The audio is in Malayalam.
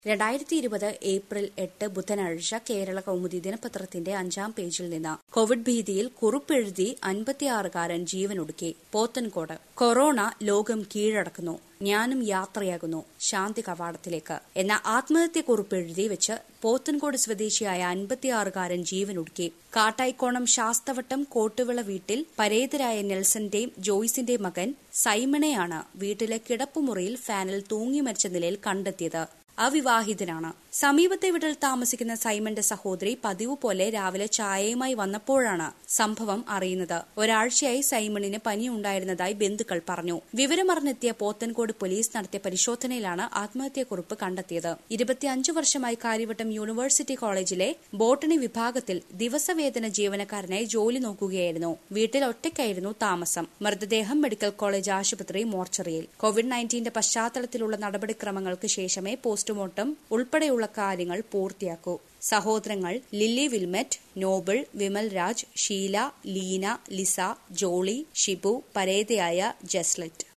രണ്ടായിരത്തി ഇരുപത് ഏപ്രിൽ എട്ട് ബുധനാഴ്ച കേരള കൗമുദി ദിനപത്രത്തിന്റെ അഞ്ചാം പേജിൽ നിന്ന് കോവിഡ് ഭീതിയിൽ കുറിപ്പെഴുതി അൻപത്തിയാറുകാരൻ ജീവനൊടുക്കി പോത്തൻകോട് കൊറോണ ലോകം കീഴടക്കുന്നു ഞാനും യാത്രയാകുന്നു ശാന്തി കവാടത്തിലേക്ക് എന്ന ആത്മഹത്യ കുറിപ്പെഴുതി വെച്ച് പോത്തൻകോട് സ്വദേശിയായ അൻപത്തിയാറുകാരൻ ജീവനൊടുക്കി കാട്ടായിക്കോണം ശാസ്തവട്ടം കോട്ടുവിള വീട്ടിൽ പരേതരായ നെൽസന്റെയും ജോയ്സിന്റെയും മകൻ സൈമണെയാണ് വീട്ടിലെ കിടപ്പുമുറിയിൽ ഫാനിൽ തൂങ്ങി മരിച്ച നിലയിൽ കണ്ടെത്തിയത് അവിവാഹിതനാണ് സമീപത്തെ വീട്ടിൽ താമസിക്കുന്ന സൈമന്റെ സഹോദരി പതിവ് പോലെ രാവിലെ ചായയുമായി വന്നപ്പോഴാണ് സംഭവം അറിയുന്നത് ഒരാഴ്ചയായി സൈമണിന് പനിയുണ്ടായിരുന്നതായി ബന്ധുക്കൾ പറഞ്ഞു വിവരമറിഞ്ഞെത്തിയ പോത്തൻകോട് പോലീസ് നടത്തിയ പരിശോധനയിലാണ് ആത്മഹത്യാക്കുറിപ്പ് കണ്ടെത്തിയത് ഇരുപത്തിയഞ്ചു വർഷമായി കാര്യവട്ടം യൂണിവേഴ്സിറ്റി കോളേജിലെ ബോട്ടണി വിഭാഗത്തിൽ ദിവസവേതന ജീവനക്കാരനായി ജോലി നോക്കുകയായിരുന്നു വീട്ടിൽ ഒറ്റയ്ക്കായിരുന്നു താമസം മൃതദേഹം മെഡിക്കൽ കോളേജ് ആശുപത്രി മോർച്ചറിയിൽ കോവിഡ് നയൻറ്റീന്റെ പശ്ചാത്തലത്തിലുള്ള നടപടിക്രമങ്ങൾക്ക് ശേഷമേ പോസ്റ്റ്മോർട്ടം ഉൾപ്പെടെയുള്ള കാര്യങ്ങൾ പൂർത്തിയാക്കൂ സഹോദരങ്ങൾ ലില്ലി വിൽമറ്റ് നോബിൾ വിമൽ രാജ് ഷീല ലീന ലിസ ജോളി ഷിബു പരേതയായ ജസ്ലറ്റ്